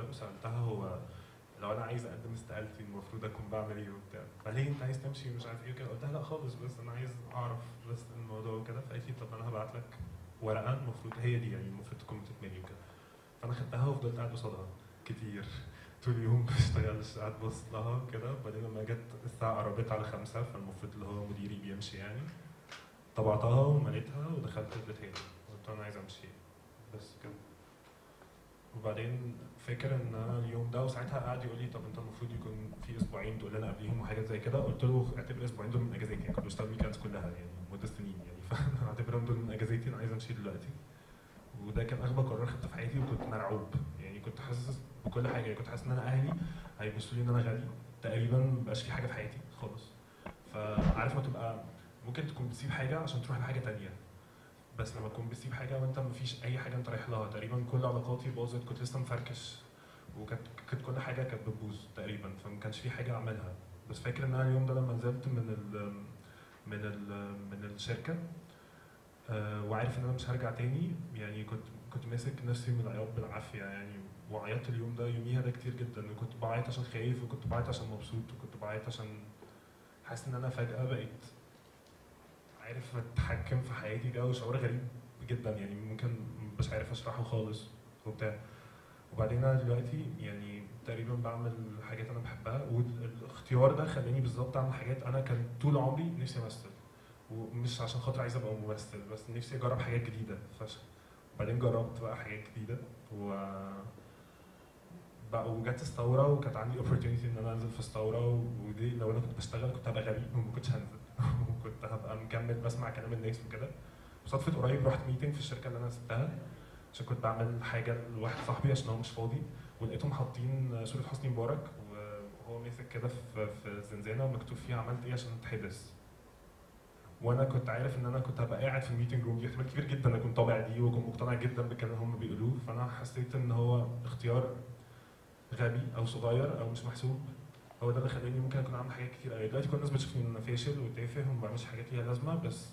وكده وسالتها هو لو انا عايز اقدم استقالتي المفروض اكون بعمل ايه وبتاع فليه انت عايز تمشي ومش عارف ايه وكده قلت لها لا خالص بس انا عايز اعرف بس الموضوع وكده فقالت لي طب انا هبعت لك ورقه المفروض هي دي يعني المفروض تكون بتتملي وكده فانا خدتها وفضلت قاعد قصادها كتير طول اليوم ما بشتغلش قاعد بص لها كده وبعدين لما جت الساعه قربت على خمسة فالمفروض اللي هو مديري بيمشي يعني طبعتها ومليتها ودخلت اديتها له قلت له انا عايز امشي بس كده وبعدين فاكر ان انا اليوم ده وساعتها قعد يقول لي طب انت المفروض يكون في اسبوعين تقول لنا قبليهم وحاجات زي كده قلت له اعتبر اسبوعين دول من اجازتي يعني كنت بشتغل ويكندز كلها يعني مده سنين يعني فاعتبرهم دول من اجازتي انا عايز امشي دلوقتي وده كان اغبى قرار خدته في حياتي وكنت مرعوب يعني كنت حاسس بكل حاجه يعني كنت حاسس ان انا اهلي هيبصوا لي ان انا غبي تقريبا مبقاش في حاجه في حياتي خالص فعارف ما تبقى ممكن تكون بتسيب حاجه عشان تروح لحاجه تانية بس لما تكون بتسيب حاجه وانت مفيش اي حاجه انت رايح لها تقريبا كل علاقاتي باظت كنت لسه مفركش وكانت كانت كل حاجه كانت بتبوظ تقريبا فما كانش في حاجه اعملها بس فاكر ان انا اليوم ده لما نزلت من ال من ال من الشركه آه، وعارف ان انا مش هرجع تاني يعني كنت كنت ماسك نفسي من العياط بالعافيه يعني وعيطت اليوم ده يوميها ده كتير جدا وكنت بعيط عشان خايف وكنت بعيط عشان مبسوط وكنت بعيط عشان حاسس ان انا فجاه بقيت عارف اتحكم في حياتي ده وشعور غريب جدا يعني ممكن مش عارف اشرحه خالص وبتاع وبعدين انا دلوقتي يعني تقريبا بعمل حاجات انا بحبها والاختيار ده خلاني بالظبط اعمل حاجات انا كان طول عمري نفسي امثل ومش عشان خاطر عايز ابقى ممثل بس نفسي اجرب حاجات جديده فشخ وبعدين جربت بقى حاجات جديده و بقى وجت الثوره وكانت عندي opportunity ان انا انزل في الثوره ودي لو انا كنت بشتغل كنت هبقى غبي وما كنتش هنزل وكنت هبقى مكمل بسمع كلام الناس وكده صدفه قريب رحت ميتنج في الشركه اللي انا سبتها عشان كنت بعمل حاجه لواحد صاحبي عشان هو مش فاضي ولقيتهم حاطين صوره حسني مبارك وهو ماسك كده في في الزنزانه ومكتوب فيها عملت ايه عشان تتحبس وانا كنت عارف ان انا كنت هبقى قاعد في الميتنج روم دي احتمال كبير جدا اكون طابع دي واكون مقتنع جدا بالكلام اللي هم بيقولوه فانا حسيت ان هو اختيار غبي او صغير او مش محسوب هو ده اللي خلاني ممكن اكون عامل حاجات كتير قوي دلوقتي كل الناس بتشوفني ان انا فاشل وتافه وما بعملش حاجات ليها لازمه بس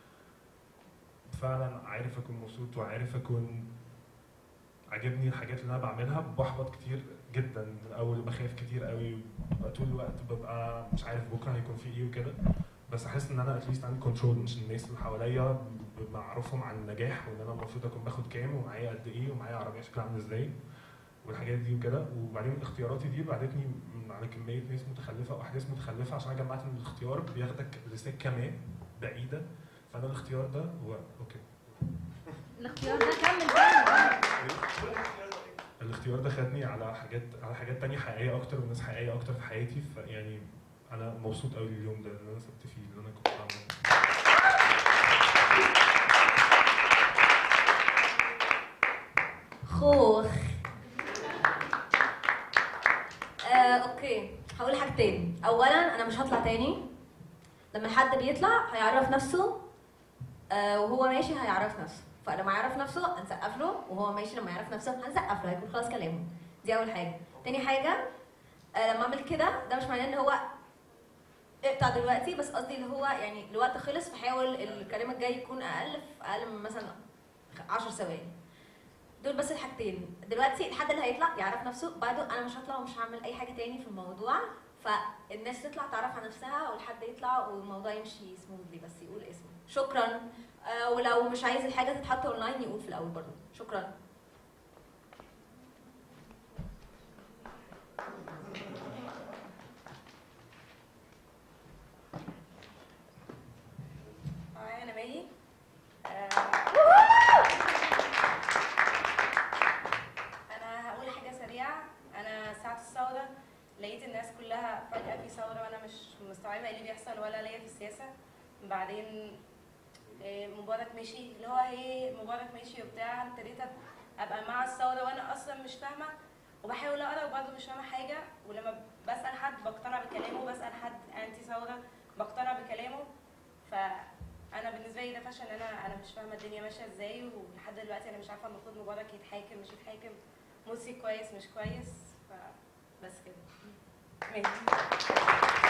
فعلا عارف اكون مبسوط وعارف اكون عاجبني الحاجات اللي انا بعملها بحبط كتير جدا من الاول بخاف كتير قوي ببقى طول الوقت ببقى مش عارف بكره هيكون في ايه وكده بس احس ان انا اتليست عندي كنترول مش الناس اللي حواليا بعرفهم عن النجاح وان انا المفروض اكون باخد كام ومعايا قد ايه ومعايا عربيه شكلها عامل ازاي والحاجات دي وكده وبعدين اختياراتي دي بعدتني من على كميه ناس متخلفه واحداث متخلفه عشان انا جمعت ان الاختيار بياخدك لسكه ما بعيده فانا الاختيار ده هو اوكي الاختيار ده كمل كمل الاختيار ده خدني على حاجات على حاجات تانية حقيقية أكتر وناس حقيقية أكتر في حياتي فيعني أنا مبسوط أوي اليوم ده اللي أنا سبت فيه اللي أنا كنت بعمله خوخ آه، اوكي هقول حاجتين اولا انا مش هطلع تاني لما حد بيطلع هيعرف نفسه آه، وهو ماشي هيعرف نفسه فلما يعرف نفسه هنسقف له وهو ماشي لما يعرف نفسه هنسقف له هيكون خلاص كلامه دي اول حاجه تاني حاجه آه، لما اعمل كده ده مش معناه ان هو اقطع دلوقتي بس قصدي اللي هو يعني الوقت خلص فحاول الكلام الجاي يكون اقل في اقل من مثلا 10 ثواني دول بس الحاجتين دلوقتي الحد اللي هيطلع يعرف نفسه بعده انا مش هطلع ومش هعمل اي حاجه تاني في الموضوع فالناس تطلع تعرف على نفسها والحد يطلع والموضوع يمشي سموذلي بس يقول اسمه شكرا آه ولو مش عايز الحاجه تتحط اونلاين يقول في الاول برضه شكرا هاي انا ماهي آه، انا هقول حاجه سريعه انا ساعه الثوره لقيت الناس كلها فجاه في ثوره وانا مش مستوعبه ايه اللي بيحصل ولا ليا في السياسه بعدين آه، مبارك مشي اللي هو ايه مبارك مشي وبتاع ابتديت ابقى مع الثوره وانا اصلا مش فاهمه وبحاول اقرا وبرضه مش فاهمه حاجه ولما بسال حد بقتنع بكلامه بسال حد انتي ثوره بقتنع بكلامه فانا بالنسبه لي ده فشل ان انا انا مش فاهمه الدنيا ماشيه ازاي ولحد دلوقتي انا مش عارفه المفروض مبارك يتحاكم مش يتحاكم مرسي كويس مش كويس فبس كده ماشي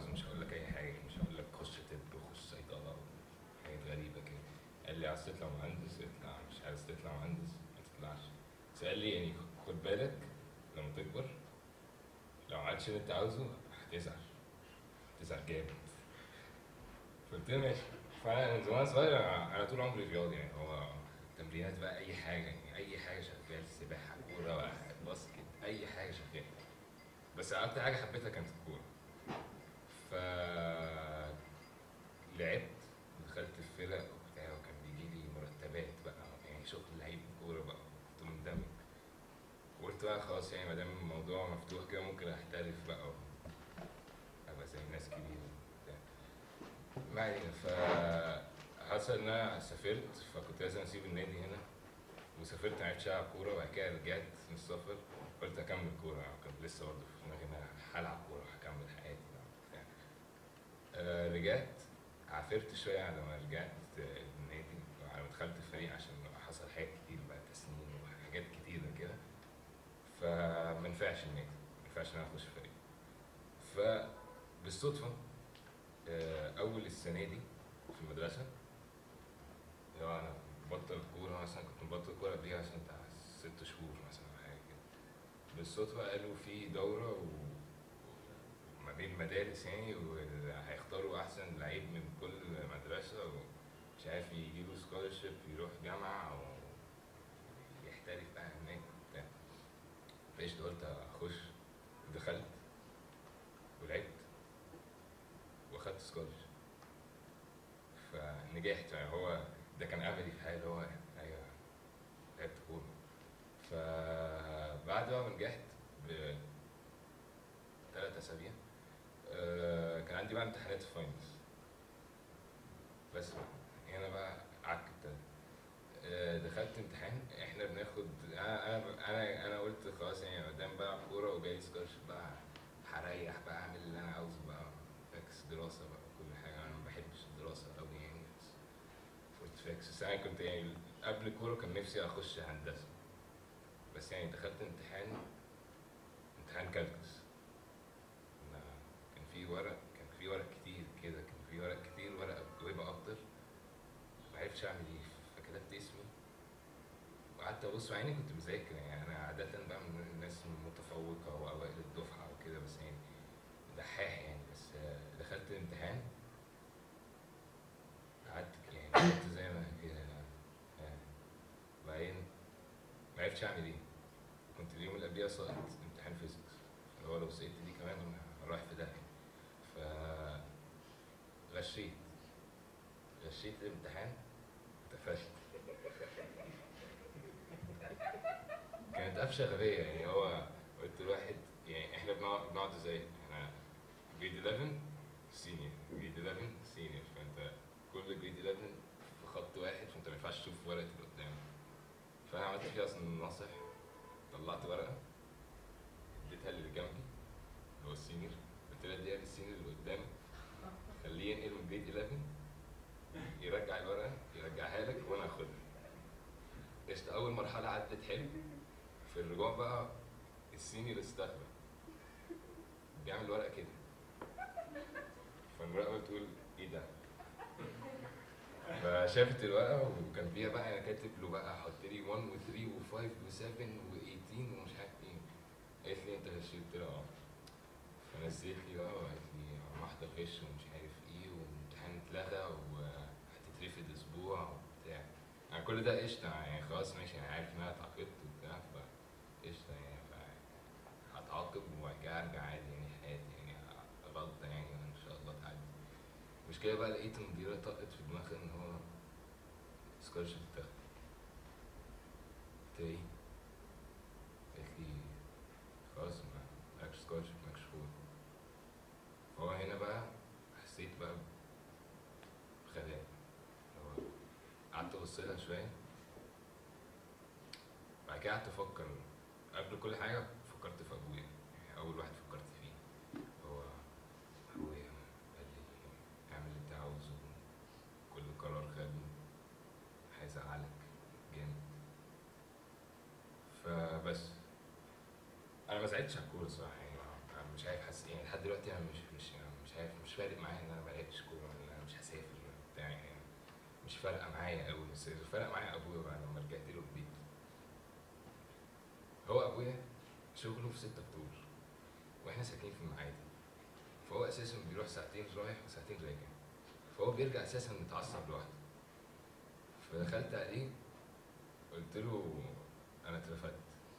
عاوزه مش هقول لك اي حاجه مش هقول لك خش طب خش صيدله حاجات غريبه كده قال لي عايز تطلع مهندس اطلع مش عايز تطلع مهندس ما تطلعش بس قال لي يعني خد بالك لما تكبر لو ما عملتش اللي انت عاوزه هتزعل هتزعل جامد فقلت له ماشي فانا من زمان صغير انا طول عمري رياضي يعني هو تمرينات بقى اي حاجه يعني اي حاجه شغال سباحه كوره باسكت اي حاجه شغال بس اكتر حاجه حبيتها كانت الكوره ف لعبت ودخلت الفرق وبتاع وكان بيجي لي مرتبات بقى يعني شغل لعيب كوره بقى كنت مندمج وقلت بقى خلاص يعني ما دام الموضوع مفتوح كده ممكن احترف بقى ابقى زي ناس كبيره وبتاع ما علينا ف حصل ان انا سافرت فكنت لازم اسيب النادي هنا وسافرت ما عرفتش العب كوره وبعد كده رجعت من السفر قلت اكمل كوره كان لسه برضه في دماغي ان انا هلعب كوره هكمل حياتي بقى وبتاع. آه رجعت عافرت شويه على ما رجعت النادي وعلى ما دخلت الفريق عشان حصل حاجات كتير بقى تسنين وحاجات كتيره كده فما نفعش النادي ما ينفعش ان انا اخش فريق فبالصدفه آه، اول السنه دي في المدرسه اللي هو انا بطل كوره مثلا كنت مبطل كوره قبليها مثلا بتاع ست شهور مثلا أو حاجه كده بالصدفه قالوا في دوره و... ما بين مدارس يعني وهيختاروا احسن لعيب من كل مدرسه ومش عارف يجيله سكولرشيب يروح جامعه او يحترف بقى هناك وبتاع فايش قلت اخش دخلت ولعبت واخدت سكولرشيب فنجحت يعني هو ده كان املي في حياتي اللي هو ايوه لعبت كوره فبعد ما نجحت ب ثلاث اسابيع آه، كان عندي بقى امتحانات الفاينلز بس بقى هنا بقى عك ابتدى آه، دخلت امتحان احنا بناخد انا انا انا انا قلت خلاص يعني قدام بقى كوره وجاي سكولرشيب بقى هريح بقى اعمل اللي انا عاوزه بقى فاكس دراسه بقى كل حاجه انا ما بحبش الدراسه قوي يعني بس قلت فاكس بس انا كنت يعني قبل الكوره كان نفسي اخش هندسه بس يعني دخلت امتحان امتحان كالكولس أنا- كان في ورق كان في ورق كتير كده كان في ورق كتير ورقه ويبقى اكتر ما عرفتش اعمل ايه فكتبت اسمي وقعدت ابص مع اني كنت مذاكر يعني انا عاده بقى من الناس المتفوقه واوائل الدفعه وكده بس يعني دحاح يعني بس آه، دخلت الامتحان قعدت يعني قعدت زي ما أنا كده آه، بعدين ما عرفتش اعمل ايه كنت اليوم اللي قبليها ساقط امتحان فيزيكس اللي هو لو سقطت دي كمان انا رايح في داهيه ف غشيت غشيت الامتحان اتقفشت كانت قفشه غبيه يعني هو قلت لواحد يعني احنا بنقعد بنقعد ازاي؟ احنا جريد 11 سينيور جريد 11 سينيور فانت كل جريد 11 في خط واحد فانت ما ينفعش تشوف ورقه اللي قدامك فانا عملت فيها اصلا ناصح طلعت ورقه اديتها اللي جنبي اللي هو السينيور قلت له اديها للسينيور اللي قدامي خليه ينقل من جريد 11 يرجع الورقه يرجعها لك وانا اخدها قشطة اول مرحله عدت حلو في الرجوع بقى السينيور استغرب بيعمل ورقه كده فالمراقبه بتقول ايه ده فشافت الورقه وكان فيها بقى انا كاتب له بقى حط لي 1 و3 و5 و7 و18 ومش عارف ايه قالت لي انت غشيت قلت لها اه فنزلت لي بقى وقالت لي واحده غش ومش عارف ايه والامتحان اتلغى وهتترفد اسبوع وبتاع انا كل ده قشطه يعني خلاص ماشي انا عارف ان انا اتعاقدت وبتاع فقشطه يعني ف- هتعاقب وبعد كده ارجع عادي يعني حياتي يعني غلطه يعني ان شاء الله تعدي المشكله بقى لقيت المديره طقت في دماغها ان هو سكولرشيب بتاخد قلت ايه؟ قالت لي خلاص ما مالكش سكولرشيب مالكش فول فهو هنا بقى حسيت بقى بخلاء هو قعدت ابص لها شويه بعد كده قعدت افكر قبل كل حاجه فكرت في ابويا يعني اول واحد فكرت فيه هو ابويا قال لي اعمل اللي انت عاوزه كل قرار خده هيزعلك جامد فبس انا ما زعلتش على الكوره الصراحه يعني انا مش عارف حاسس يعني لحد دلوقتي انا مش مش مش عارف مش مش فارقه معايا قوي بس اللي فارقه معايا ابويا بقى لما رجعت له البيت هو ابويا شغله في 6 اكتوبر واحنا ساكنين في المعادي فهو اساسا بيروح ساعتين رايح وساعتين راجع فهو بيرجع اساسا متعصب لوحده فدخلت عليه قلت له انا اترفدت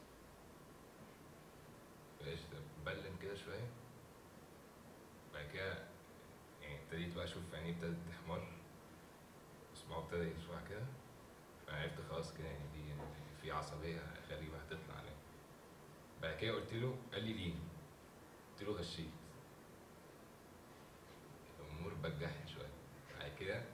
بقيت بلم كده شويه بعد كده يعني ابتديت بقى اشوف عينيه ابتدت تحمر وصباعه ابتدى يشوع كده فعرفت خلاص كده يعني دي يعني في عصبيه غريبه هتطلع عليه بعد كده قلت له قال لي ليه؟ قلت له غشيت الامور بتجهل شويه بعد كده